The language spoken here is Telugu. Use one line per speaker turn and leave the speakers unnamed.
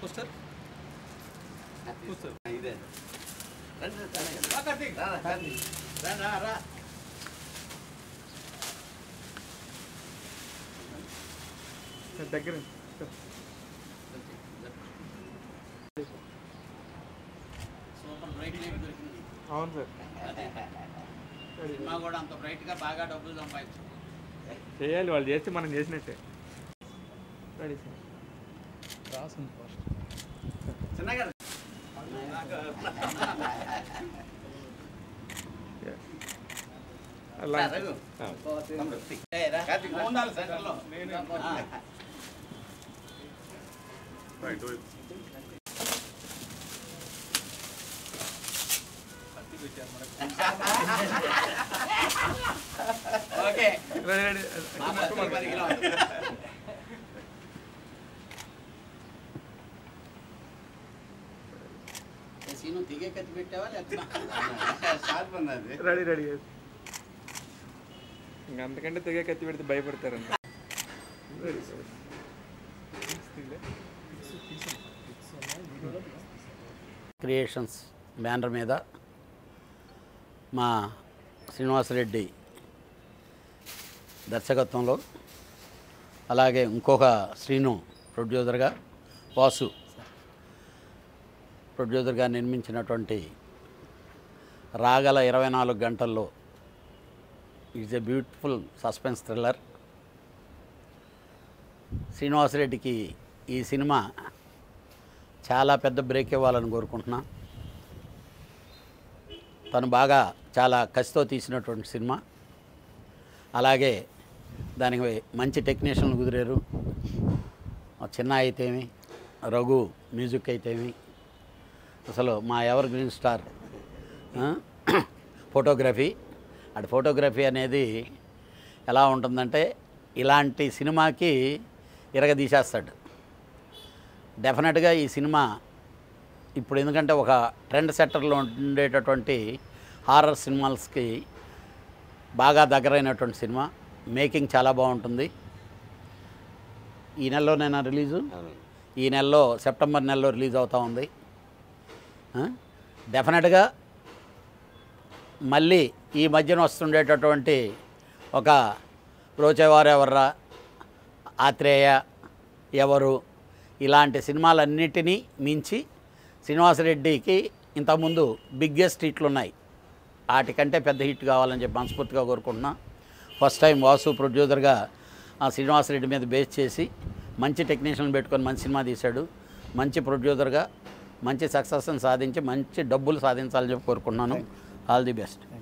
పోస్టర్ కూర్చో.
ఇదే రండి, రండి.
రా కార్తీక్.
రా, రా, కార్తీక్. రా, రా, రా.
దగ్గర
సూపర్ బ్రైట్ లైట్ దొరికింది
అవును సార్
సినిమా కూడా అంత బ్రైట్ గా బాగా డబ్బులు సంపాదించు
చేయాలి వాళ్ళు చేస్తే మనం చేసినట్టే రెడీ సార్
రాసింది ఫస్ట్
చిన్నగా
అలా
రఘు. తమ్ముడు, ఏయ్, రా. కార్తీక్, నువ్వు ఉండాలి సెంటర్లో. ఆ.
కత్తి పెట్టారు మనకు
ఓకే
రెడీ రెడీ
మా పత్తి పది కిలోలు. ఏ సీను దిగే కత్తి పెట్టావా లేకపోతే షార్ప్ ఉన్నది
రెడీ రెడీ ఇంక అంతకంటే తెగే కత్తి పెడితే భయపడతారంట రెడీ సార్
క్రియేషన్స్ బ్యానర్ మీద మా శ్రీనివాసరెడ్డి దర్శకత్వంలో అలాగే ఇంకొక శ్రీను ప్రొడ్యూసర్గా వాసు ప్రొడ్యూసర్గా నిర్మించినటువంటి రాగల ఇరవై నాలుగు గంటల్లో it's a beautiful suspense thriller శ్రీనివాసరెడ్డికి ఈ సినిమా చాలా పెద్ద బ్రేక్ ఇవ్వాలని కోరుకుంటున్నా తను బాగా చాలా కసితో తీసినటువంటి సినిమా అలాగే దానికి మంచి టెక్నీషియన్లు కుదిరారు ఆ చిన్న అయితేమి రఘు మ్యూజిక్ అయితేమి అసలు మా ఎవర్ గ్రీన్ స్టార్ ఆ, ఫోటోగ్రఫీ అటు ఫోటోగ్రఫీ అనేది ఎలా ఉంటుందంటే ఇలాంటి సినిమాకి ఇరగదీసేస్తాడు డెఫినెట్గా ఈ సినిమా ఇప్పుడు ఎందుకంటే ఒక ట్రెండ్ సెట్టర్లో ఉండేటటువంటి హారర్ సినిమాస్కి బాగా దగ్గరైనటువంటి సినిమా మేకింగ్ చాలా బాగుంటుంది ఈ నెలలోనైనా రిలీజు ఈ నెలలో సెప్టెంబర్ నెలలో రిలీజ్ అవుతూ ఉంది ఆ? డెఫినెట్గా మళ్ళీ ఈ మధ్యన వస్తుండేటటువంటి ఒక రోచేవారు ఎవర్రా ఆత్రేయ ఎవరు ఇలాంటి సినిమాలన్నిటినీ మించి శ్రీనివాసరెడ్డికి ఇంతకుముందు బిగ్గెస్ట్ హిట్లు ఉన్నాయి వాటికంటే పెద్ద హిట్ కావాలని చెప్పి మనస్ఫూర్తిగా కోరుకుంటున్నా ఫస్ట్ టైం వాసు ప్రొడ్యూసర్గా ఆ శ్రీనివాసరెడ్డి మీద బేస్ చేసి మంచి టెక్నీషియన్ పెట్టుకొని మంచి సినిమా తీశాడు మంచి ప్రొడ్యూసర్గా మంచి సక్సెస్ని సాధించి మంచి డబ్బులు సాధించాలని చెప్పి కోరుకుంటున్నాను ఆల్ ది బెస్ట్